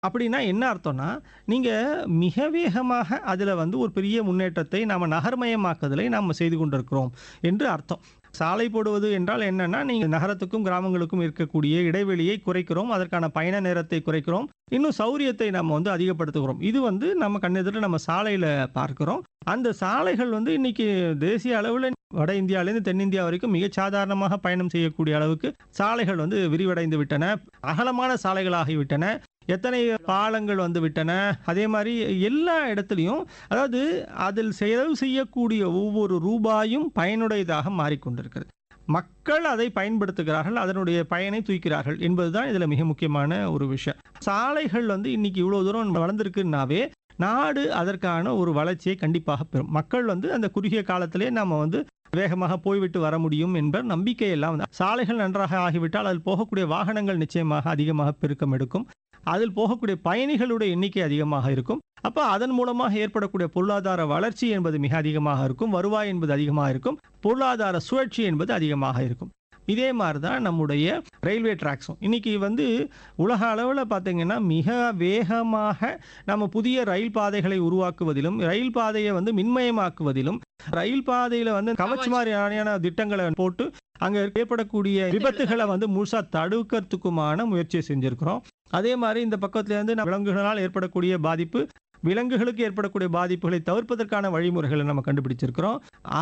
அப்படின்னா என்ன அர்த்தம்னா, நீங்க மிக வேகமாக அதில வந்து ஒரு பெரிய முன்னேற்றத்தை நாம நகர்மயமாக்குதலை நாம செய்து கொண்டிருக்கிறோம் என்று அர்த்தம். சாலை போடுவது என்றால் என்னன்னா, நீங்க நகரத்துக்கும், கிராமங்களுக்கும் இருக்கக்கூடிய இடைவெளியை குறைக்கிறோம். அதற்கான பயண நேரத்தை குறைக்கிறோம். இன்னும் சௌரியத்தை நம்ம வந்து அதிகப்படுத்துகிறோம். இது வந்து நம்ம கண்ணெதிர நம்ம சாலையில பார்க்கிறோம். அந்த சாலைகள் வந்து இன்னைக்கு தேசிய அளவுல வட இந்தியாவிலேருந்து தென்னிந்தியா வரைக்கும் மிகச் சாதாரணமாக பயணம் செய்யக்கூடிய அளவுக்கு சாலைகள் வந்து விரிவடைந்து விட்டன. அகலமான சாலைகளாகிவிட்டன. எத்தனை பாலங்கள் வந்து விட்டன. அதே மாரி எல்லா இடத்திலயும் அதாவது அதில் செலவு செய்யக்கூடிய ஒவ்வொரு ரூபாயும் பயனுடையதாக மாறிக்கொண்டிருக்கிறது. மக்கள் அதை பயன்படுத்துகிறார்கள். அதனுடைய பயனை தூக்கிறார்கள் என்பதுதான் இதில மிக முக்கியமான ஒரு விஷயம். சாலைகள் வந்து இன்னைக்கு இவ்வளோ தூரம் வளர்ந்திருக்குன்னாவே, நாடு அதற்கான ஒரு வளர்ச்சியை கண்டிப்பாக பெறும். மக்கள் வந்து அந்த குறுகிய காலத்திலே நாம வந்து வேகமாக போய்விட்டு வர முடியும் என்ற நம்பிக்கை எல்லாம் வந்து சாலைகள் நன்றாக ஆகிவிட்டால் அதில் போகக்கூடிய வாகனங்கள் நிச்சயமாக அதிகமாக பெருக்கம் எடுக்கும். அதில் போகக்கூடிய பயணிகளுடைய எண்ணிக்கை அதிகமாக இருக்கும். அப்ப அதன் மூலமாக ஏற்படக்கூடிய பொருளாதார வளர்ச்சி என்பது மிக அதிகமாக இருக்கும். வருவாய் என்பது அதிகமாக இருக்கும். பொருளாதார சுழற்சி என்பது அதிகமாக இருக்கும். இதே மாரி தான் நம்முடைய ரயில்வே டிராக்ஸும். இன்னைக்கு வந்து உலக அளவுல பார்த்தீங்கன்னா, மிக வேகமாக நம்ம புதிய ரயில் பாதைகளை உருவாக்குவதிலும், ரயில் பாதைய வந்து மின்மயமாக்குவதிலும், ரயில் பாதையில வந்து கவச் மாரியான திட்டங்கள போட்டு, அங்க ஏற்படக்கூடிய விபத்துகள வந்து முழுசா தடுக்கிறதுக்குமான முயற்சிய செஞ்சிருக்கிறோம். அதே மாரி இந்த பக்கத்திலேருந்து விலங்குகளால் ஏற்படக்கூடிய பாதிப்பு, விலங்குகளுக்கு ஏற்படக்கூடிய பாதிப்புகளை தவிர்ப்பதற்கான வழிமுறைகள நம்ம கண்டுபிடிச்சிருக்கிறோம்.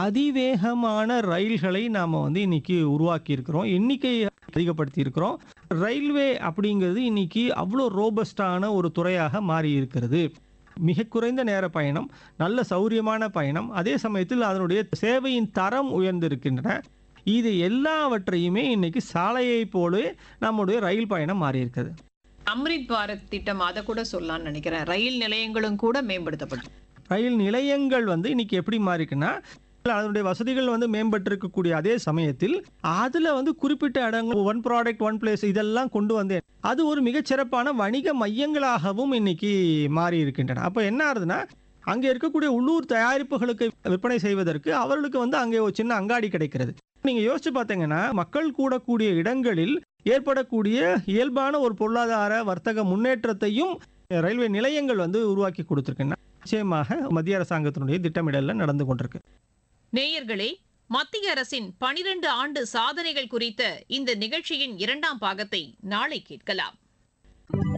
அதிவேகமான ரயில்களை நாம வந்து இன்னைக்கு உருவாக்கி இருக்கிறோம். எண்ணிக்கைய அதிகப்படுத்தி இருக்கிறோம். ரயில்வே அப்படிங்கிறது இன்னைக்கு அவ்வளோ ரோபஸ்டான ஒரு துறையாக மாறி இருக்கிறது. மிகக் குறைந்த நேர பயணம், நல்ல சௌரியமான பயணம், அதே சமயத்தில் அதனுடைய சேவையின் தரம் உயர்ந்திருக்கின்றன. இது எல்லாவற்றையுமே இன்னைக்கு சாலையைப் போலவே நம்முடைய ரயில் பயணம் மாறியிருக்கிறது. அம்ரித் பாரத் திட்டம் அத கூட சொல்லலாம்னு நெனைக்கிறேன். ரயில் நிலையங்களும் கூட மேம்படுத்தப்பட்டு ரயில் நிலையங்கள் வந்து இன்னைக்கு எப்படி மாறிக்குன்னா, அதனுடைய வசதிகள் வந்து மேம்பட்டிருக்கக்கூடிய அதே சமயத்தில், அதுல வந்து குறிப்பிட்ட இடங்கள் ஒன் ப்ராடக்ட் ஒன் பிளேஸ் இதெல்லாம் கொண்டு வந்து அது ஒரு மிகச் சிறப்பான வணிக மையங்களாகவும் இன்னைக்கு மாறி இருக்கின்றன. அப்ப என்ன ஆகுதுன்னா, அங்க இருக்கக்கூடிய உள்ளூர் தயாரிப்புகளுக்கு விற்பனை செய்வதற்கு அவர்களுக்கு வந்து அங்கே ஒரு சின்ன அங்காடி கிடைக்கிறது. நீங்க யோசிச்சு பார்த்தீங்கன்னா, மக்கள் கூடக்கூடிய இடங்களில் ஏற்படக்கூடிய இயல்பான ஒரு பொருளாதார வர்த்தக முன்னேற்றத்தையும் ரயில்வே நிலையங்கள் வந்து உருவாக்கி கொடுத்திருக்கின்றன. நிச்சயமாக மத்திய அரசாங்கத்தினுடைய திட்டமிடல்ல நடந்து கொண்டிருக்கு. நேயர்களே, மத்திய அரசின் 12 ஆண்டு சாதனைகள் குறித்த இந்த நிகழ்ச்சியின் இரண்டாம் பாகத்தை நாளை கேட்கலாம்.